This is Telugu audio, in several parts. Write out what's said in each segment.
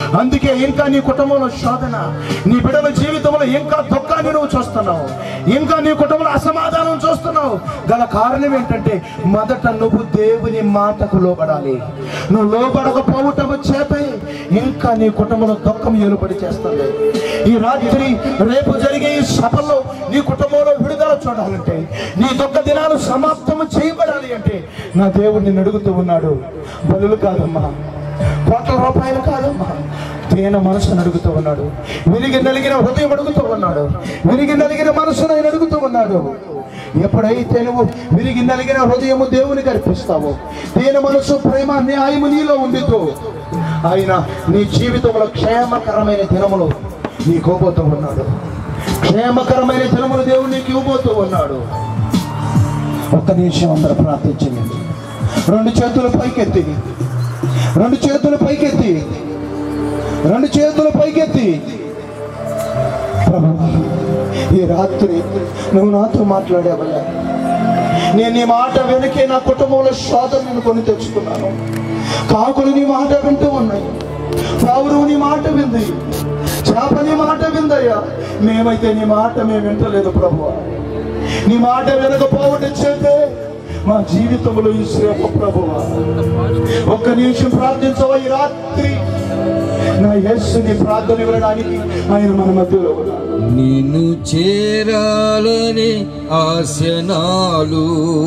అందుకే ఇంకా నీ కుటుంబంలో శోధన నీ బిడ్డల జీవితంలో ఇంకా దుఃఖాన్ని నువ్వు చూస్తున్నావు ఇంకా నీ కుటుంబంలో అసమాధానం చూస్తున్నావు గల కారణం ఏంటంటే మొదట నువ్వు దేవుని మాటకు లోబడాలి నువ్వు లోబడకపోవటం చేత ఇంకా నీ కుటుంబంలో దుఃఖం ఏలుబడి చేస్తుంది ఈ రాత్రి రేపు జరిగే ఈ సభలో నీ కుటుంబంలో విడుదల చూడాలంటే నీ దుఃఖ దినాలు సమాప్తము చేయబడాలి అంటే నా దేవుడు నిన్ను అడుగుతూ ఉన్నాడు బలులు కాదమ్మా కోట్ల రూపాయలు కాదమ్మా తేన మనసును అడుగుతూ ఉన్నాడు విరిగి నలిగిన హృదయం అడుగుతూ ఉన్నాడు విరిగి నలిగిన మనసును ఆయన అడుగుతూ ఉన్నాడు ఎప్పుడైతే నువ్వు విరిగి నలిగిన హృదయము దేవునికి అర్పిస్తావో తేన మనసు ప్రేమ న్యాయము నీలో ఉండితో ఆయన నీ జీవితంలో క్షేమకరమైన దినములు నీకు ఇవ్వబోతూ ఉన్నాడు క్షేమకరమైన దినములు దేవుడు నీకు ఇవ్వబోతూ ఉన్నాడు ఒక్క నిమిషం అందరూ ప్రార్థించండి రెండు చేతులు పైకెత్తి రెండు చేతులు పైకెత్తి రెండు చేతులు పైకెత్తి ప్రభు ఈ రాత్రి నువ్వు నాతో మాట్లాడావయ్యా నేను నీ మాట వెనకే నా కుటుంబంలో శోధనను కొని తెచ్చుకున్నాను కాకులు నీ మాట వింటూ ఉన్నాయి పావురు నీ మాట వింది చేప నీ మాట విందయ్యా మేమైతే నీ మాట మేము వింటలేదు ప్రభు నీ మాట వినకపోవటం చేతే మా జీవితంలో ఈ శ్రేమ ప్రభువా ఒక్క నిమిషం ప్రార్థించవా ఈ రాత్రి నా యస్సుని ప్రార్థన వినడానికి ఆయన మన మధ్యలో ఉన్నాడు నిన్ను చేరాలని ఆశనాలు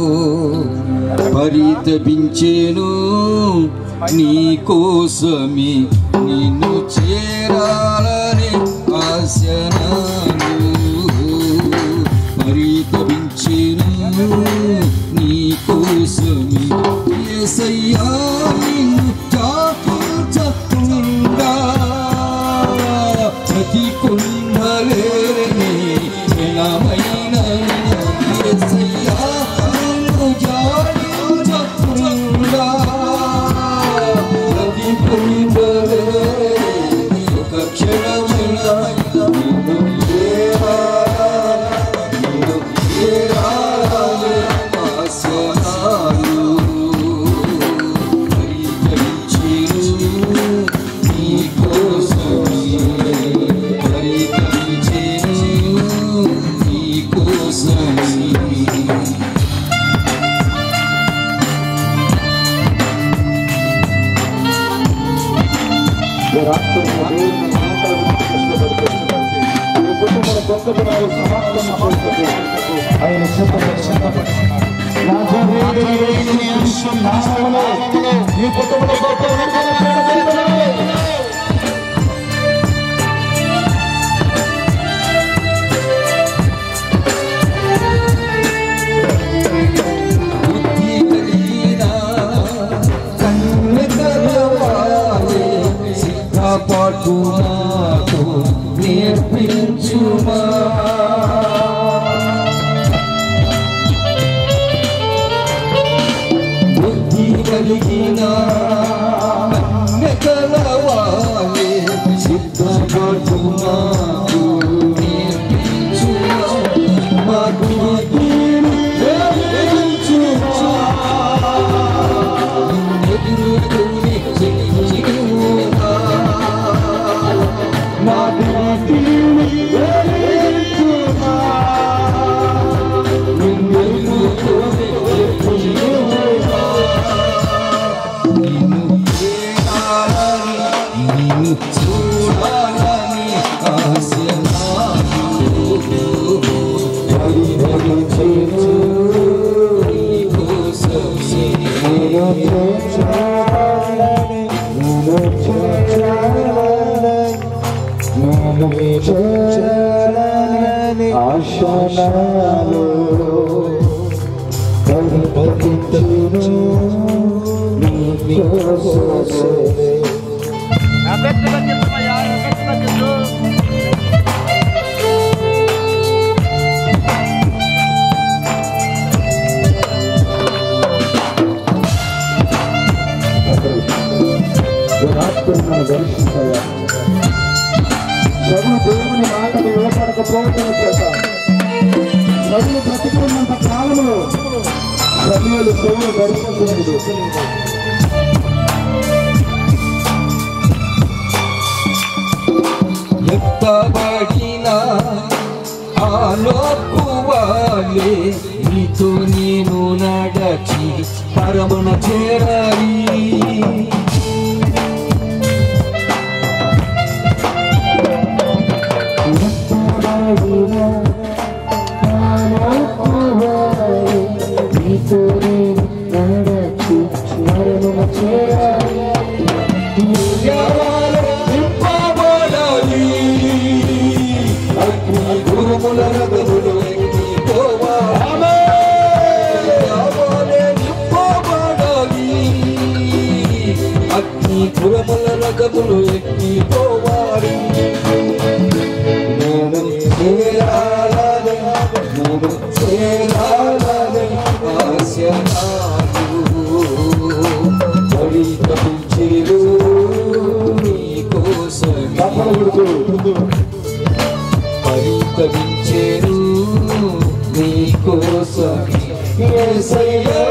పరితపించేను నీ కోసమే నిన్ను చేరాలని ఆశనాలు పరితపించేను నీ కోసమే యేసయ్యా నిన్ను చాకించకుండా ప్రతి కుండలేరని జనమైన యేసయ్యా నిన్ను జాడించకుండా ప్రతి కుండలేరని ఒక క్షణమైన నిన్ను చేరాలని, నిన్ను చేరాలని ఆశనాలు పరితపించేను నీ కోసమే పరితపించేను నీ కోసమే ఈ రాత్రి నా దేవుని మాటల గురించి కష్టపడుతున్నాను. ఈ కుటుంబంలో గొప్ప దినాలు సమాప్తం చేసేందుకు ఆయన సిద్ధపడి సిద్ధపడుతున్నాడు. నా దేవుని యేసుని అంశం నామములో ఈ కుటుంబంలో గొప్ప విడుదల చేయబడుతున్నది. బుద్ధి కలిగిన కన్ను కలవాలే సిద్ధపాటు మాకు నేర్పించుమా బుద్ధి కలిగిన కన్ను కలవాలే సిద్ధపాటు మాకు నేర్పించుమా మాకు నేర్పించుమా చూడాలని ఆశ ఆశనాలు రాత్రి నన్ను దర్శించయ్యా చదువు దేవుని మాటలు వినపడకపోవటం చేత చదువు బ్రతికున్నంత కాలంలో చదువులు చెవులు దర్శించలేదు హానోకువాలే నీతో నేను నడచి పరమన చేరాలి జ్ఞానాలు నింపబడాలి. అగ్ని గురుముల రథములు ఎక్కిపోవాలి. జ్ఞానాలే నింపబడాలి. అగ్ని గురముల రథములు ఎక్కిపోవాలి నేను చేరాలని నేను చేరాలని ఆశ నాకు బడి తప్పించేరు నీకోసం పరితవించేరు నీకోసం యేసయ్యా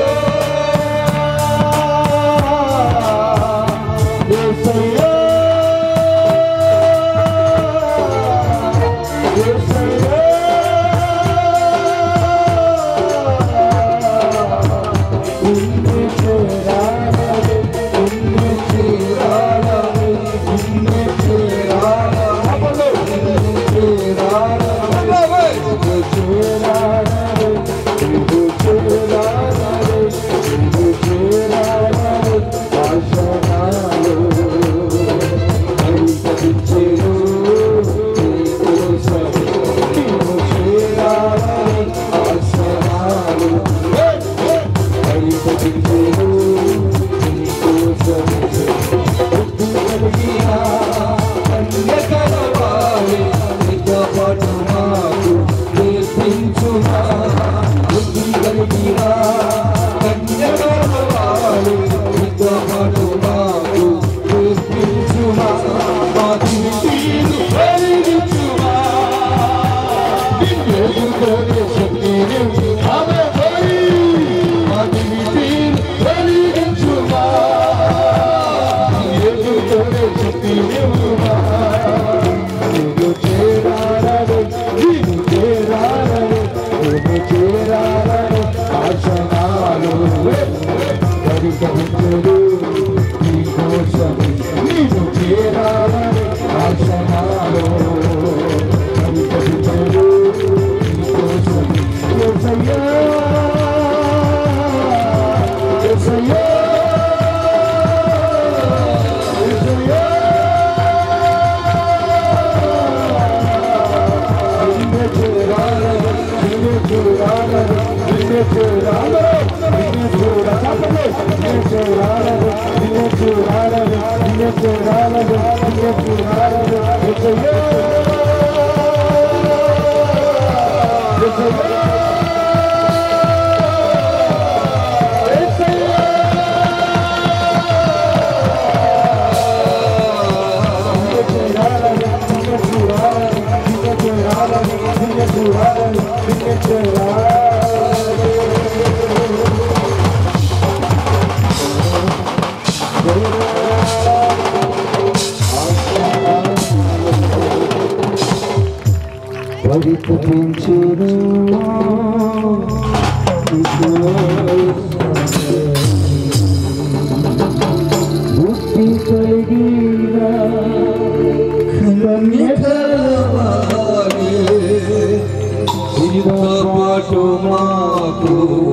పాటు మాకు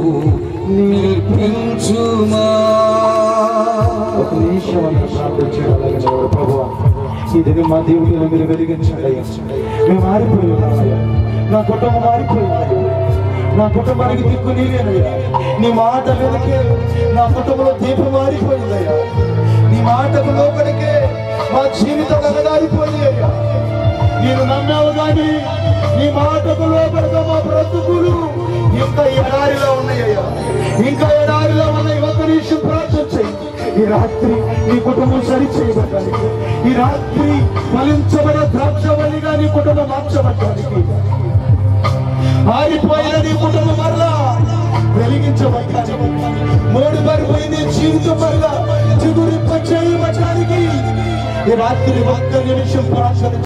నేర్పించుమా ఒక నిమిషం అన్న ప్రార్థన చేయాలి ప్రభు ఇది మా దేవుడిని మీరు వెలిగించండి అయ్యా మేము మారిపోయి ఉన్నామయ్యా నా కుటుంబం మారిపోయింది నా కుటుంబానికి దిక్కు నీవేనయ్యా నీ మాట మీదకే నా కుటుంబంలో దీపం మారిపోయిందయ్యా నీ మాటకు లోపలికే మా జీవితం అనగారిపోయింది అయ్యా నేను నమ్మావు కానీ నీ మాటకు లోపలిగా మా బ్రతుకులు ఇంకా ఎడారిలో ఉన్నాయ్యా ఇంకా ఎడారిలో ఉన్నాయి ఒక నిమిషం ప్రార్థన చేయి ఈ రాత్రి నీ కుటుంబం సరి చేయబడ్డానికి ఈ రాత్రి ఫలించబడే ద్రాక్షవల్లిగా నీ కుటుంబం మార్చబడ్డానికి ఆరిపోయిన నీ కుటుంబం మరలా వెలిగించబడ్డానికి మూడు పడిపోయింది జీవితం మరలా చిగురింప చేయబడ్డానికి ఈ రాత్రి ఒక్క నిమిషం ప్రార్థన